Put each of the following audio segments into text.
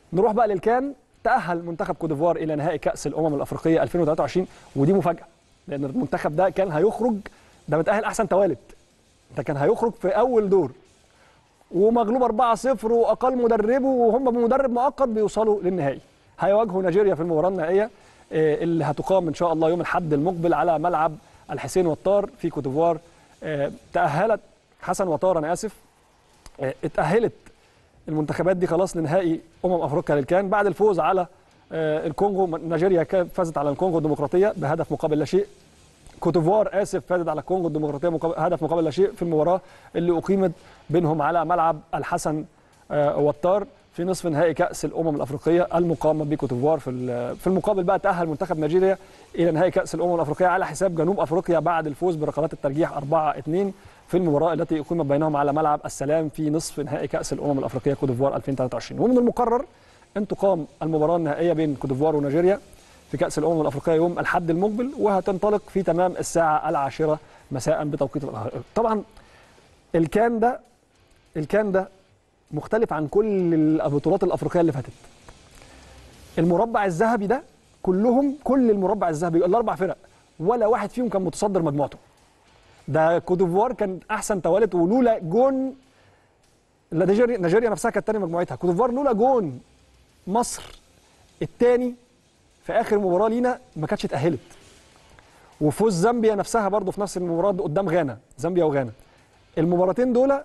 نروح بقى للكان تأهل منتخب كوديفوار إلى نهائي كأس الأمم الأفريقية 2023 ودي مفاجأة لأن المنتخب ده كان هيخرج ده متأهل أحسن توالد ده كان هيخرج في أول دور ومغلوب 4-0 وأقل مدربه وهم بمدرب مؤقت بيوصلوا للنهائي هيواجهوا نيجيريا في المباراة النهائية آه، اللي هتقام إن شاء الله يوم الأحد المقبل على ملعب الحسين وطار في كوديفوار آه، تأهلت حسن وطار أنا آسف آه، اتأهلت المنتخبات دي خلاص لنهائي امم افريقيا للكان بعد الفوز على آه، الكونغو نيجيريا كان- فازت على الكونغو الديمقراطيه بهدف مقابل لا شيء كوتيفوار اسف فازت على الكونغو الديمقراطيه مقابل هدف مقابل لا شيء في المباراه اللي اقيمت بينهم على ملعب الحسن آه، وطار في نصف نهائي كاس الامم الافريقيه المقامه بكوتيفوار في ال- في المقابل بقى تاهل منتخب نيجيريا الى نهائي كاس الامم الافريقيه على حساب جنوب افريقيا بعد الفوز بركلات الترجيح 4-2 في المباراه التي اقيمت بينهم على ملعب السلام في نصف نهائي كاس الامم الافريقيه كوتيفوار 2023 ومن المقرر ان تقام المباراه النهائيه بين كوتيفوار ونيجيريا في كاس الامم الافريقيه يوم الاحد المقبل وهتنطلق في تمام الساعه العاشره مساء بتوقيت القاهره طبعا الكان ده الكان ده مختلف عن كل البطولات الافريقيه اللي فاتت المربع الذهبي ده كلهم كل المربع الذهبي الاربع فرق ولا واحد فيهم كان متصدر مجموعته ده كوديفوار كان احسن توالد ولولا جون لا نيجيريا نيجيريا نفسها كانت تاني مجموعتها كوديفوار لولا جون مصر الثاني في اخر مباراه لينا ما كانتش اتاهلت وفوز زامبيا نفسها برضه في نفس المباراه دي قدام غانا زامبيا وغانا المباراتين دول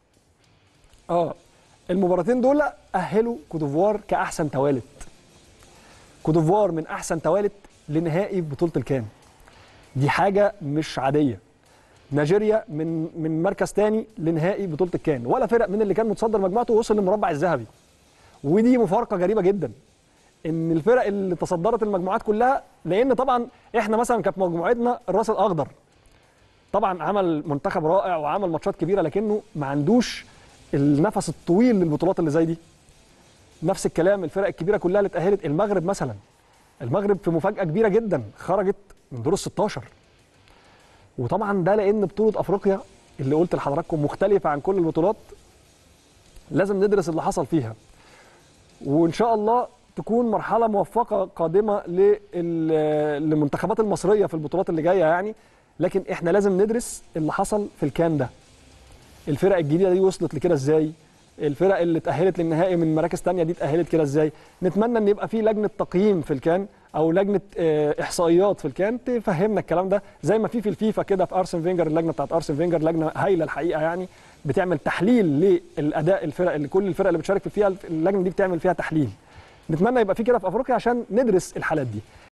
اه المباراتين دول اهلوا كوديفوار كاحسن توالد كوديفوار من احسن توالد لنهائي بطوله الكان دي حاجه مش عاديه نيجيريا من من مركز تاني لنهائي بطوله الكان ولا فرق من اللي كان متصدر مجموعته وصل للمربع الذهبي ودي مفارقه غريبه جدا ان الفرق اللي تصدرت المجموعات كلها لان طبعا احنا مثلا كانت مجموعتنا الراس الاخضر طبعا عمل منتخب رائع وعمل ماتشات كبيره لكنه ما عندوش النفس الطويل للبطولات اللي زي دي نفس الكلام الفرق الكبيره كلها اللي اتاهلت المغرب مثلا المغرب في مفاجاه كبيره جدا خرجت من دور ال 16 وطبعا ده لان بطوله افريقيا اللي قلت لحضراتكم مختلفه عن كل البطولات لازم ندرس اللي حصل فيها وان شاء الله تكون مرحله موفقه قادمه لل- للمنتخبات المصريه في البطولات اللي جايه يعني لكن احنا لازم ندرس اللي حصل في الكان ده الفرق الجديده دي وصلت لكده ازاي الفرق اللي اتاهلت للنهائي من مراكز تانية دي اتاهلت كده ازاي نتمنى ان يبقى في لجنه تقييم في الكان او لجنه آه، احصائيات في الكان تفهمنا الكلام ده زي ما في في الفيفا كده في ارسن فينجر اللجنه بتاعت ارسن فينجر لجنه هايله الحقيقه يعني بتعمل تحليل للاداء الفرق اللي كل الفرق اللي بتشارك فيها اللجنه دي بتعمل فيها تحليل نتمنى يبقى في كده في افريقيا عشان ندرس الحالات دي